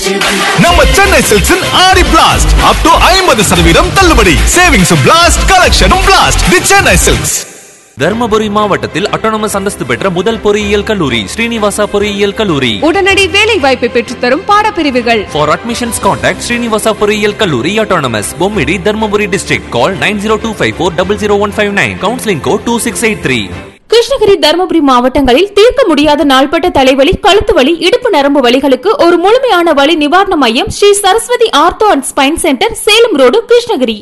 நம்ம சென்னை சில்க்ஸின் ஆடி blast up to ஐம்பது சதவீதம் தள்ளுபடி சேவிங்ஸும் பிளாஸ்ட் கலெக்ஷனும் blast the Chennai silks Dharmapuri மாவட்டத்தில் அட்டானமஸ் அந்தஸ்து பெற்ற முதல் பொறியியல் கல்லூரி ஸ்ரீனிவாசா பொறியியல் கல்லூரி உடனடி வேலை வாய்ப்பை பெற்றுத்தரும் பாடப்பிரிவுகள் For admissions, contact Srinivasa பொறியியல் கல்லூரி autonomous Bommidi Dharmapuri district. Call 90254 Counseling code 2683. Krishnagiri Dharmapuri மாவட்டங்களில் தீர்க்க முடியாத நாள்பட்ட தலைவலி கழுத்து வலி இடுப்பு நரம்பு வலிகளுக்கு ஒரு முழுமையான வலி நிவாரண மையம் Sri Saraswati ortho and spine centre Salem road Krishnagiri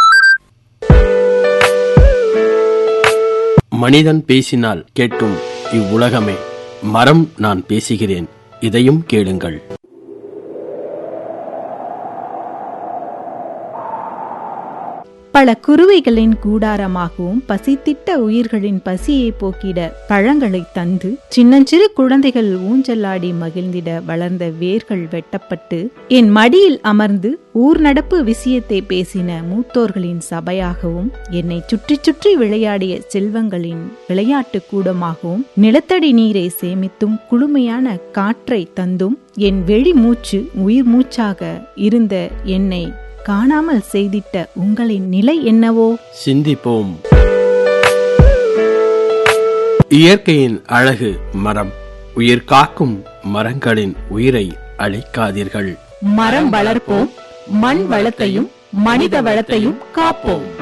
மனிதன் பேசினால் கேட்கும் இவ்வுலகமே மரம் நான் பேசுகிறேன் இதையும் கேளுங்கள் பல குருவிகளின் கூடாரமாகவும் பசித்திட்ட உயிர்களின் பசியை போக்கிட பழங்களை தந்து சின்னஞ்சிறு குழந்தைகள் ஊஞ்சலாடி மகிழ்ந்திட வளர்ந்த வேர்கள் வெட்டப்பட்டு என் மடியில் அமர்ந்து ஊர் நடப்பு விஷயத்தை பேசின மூத்தோர்களின் சபையாகவும் என்னை சுற்றி சுற்றி விளையாடிய செல்வங்களின் விளையாட்டு கூடமாகவும் நிலத்தடி நீரை சேமித்தும் குளுமையான காற்றை தந்தும் என் வெளி மூச்சு உயிர் மூச்சாக இருந்த என்னை காணாமல் செய்திட்ட உங்களின் நிலை என்னவோ சிந்திப்போம் இயற்கையின் அழகு மரம் உயிர் காக்கும் மரங்களின் உயிரை அழிக்காதீர்கள் மரம் வளர்ப்போம் மண் வளத்தையும் மனித வளத்தையும் காப்போம்